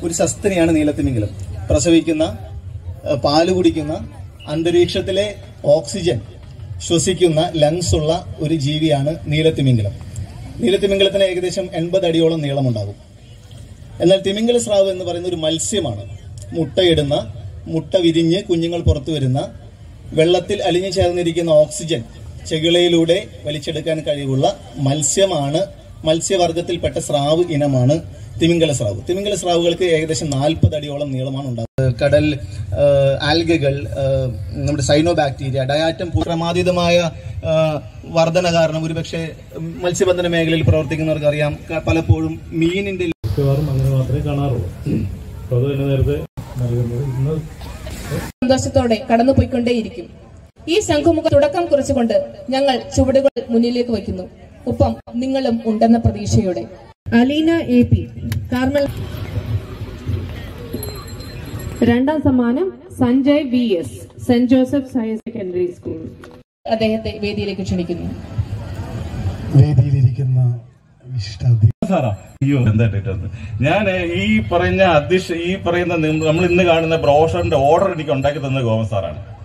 ഒരു സസ്തനിയാണ് നീലത്തിമിംഗലം പ്രസവിക്കുന്ന ഏഹ്, പാല് കുടിക്കുന്ന അന്തരീക്ഷത്തിലെ ഓക്സിജൻ ശ്വസിക്കുന്ന ലങ്സ് ഉള്ള ഒരു ജീവിയാണ് നീലത്തിമിംഗലം നീലത്തിമിംഗലത്തിന് ഏകദേശം എൺപത് അടിയോളം നീളമുണ്ടാകും എന്നാൽ തിമിംഗല സ്രാവ് എന്ന് പറയുന്ന ഒരു മത്സ്യമാണ് മുട്ടയിടുന്ന മുട്ട വിരിഞ്ഞ് കുഞ്ഞുങ്ങൾ പുറത്തു വരുന്ന വെള്ളത്തിൽ അലിഞ്ഞു ചേർന്നിരിക്കുന്ന ഓക്സിജൻ ചെകിളയിലൂടെ വലിച്ചെടുക്കാൻ കഴിവുള്ള മത്സ്യമാണ് മത്സ്യവർഗത്തിൽപ്പെട്ട സ്രാവ് ഇനമാണ് തിമിംഗല സ്രാവ് തിമിംഗല സ്രാവുകൾക്ക് ഏകദേശം നാൽപ്പത് അടിയോളം നീളമാണ് ഉണ്ടാകുന്നത് കടൽ ഏഹ്, ആൽഗകൾ ഏഹ്, നമ്മുടെ സൈനോ ബാക്ടീരിയ ഡയാറ്റം ക്രമാതീതമായ ഏഹ്, വർധന കാരണം ഒരുപക്ഷെ ഉം, മത്സ്യബന്ധന മേഖലയിൽ പ്രവർത്തിക്കുന്നവർക്ക് അറിയാം ക- പലപ്പോഴും മീനിന്റെ മിക്കവാറും അങ്ങനെ മാത്രമേ കാണാറുള്ളൂ അപ്പോൾ അത് തന്നെ നേരത്തെ നൽകുന്നത് ഇന്ന് സന്തോഷത്തോടെ കടന്നുപോയിക്കൊണ്ടേയിരിക്കും ഈ ശംഖുമുഖ തുടക്കം കുറിച്ചുകൊണ്ട് ഞങ്ങൾ ചുവടുകൾ മുന്നിലേക്ക് വയ്ക്കുന്നു ഒപ്പം നിങ്ങളും ഉണ്ടെന്ന പ്രതീക്ഷയോടെ അലീന എ പി കാർമൽ രണ്ടാം സമ്മാനം Sanjay V S Saint Joseph higher secondary school അദ്ദേഹത്തെ വേദിയിലേക്ക് ക്ഷണിക്കുന്നു വേദിയിലിരിക്കുന്ന വിശിഷ്ടാതി സാറാ അയ്യോ എന്തായിട്ടുണ്ട് ഞാൻ ഈ പറയുന്ന അധ്യക്ഷ ഈ പറയുന്ന നമ്മൾ ഇന്ന് കാണുന്ന ബ്രോഷറിന്റെ ഓർഡർ എനിക്ക് ഉണ്ടാക്കി തന്നത് ഗോവൻ സാറാണ്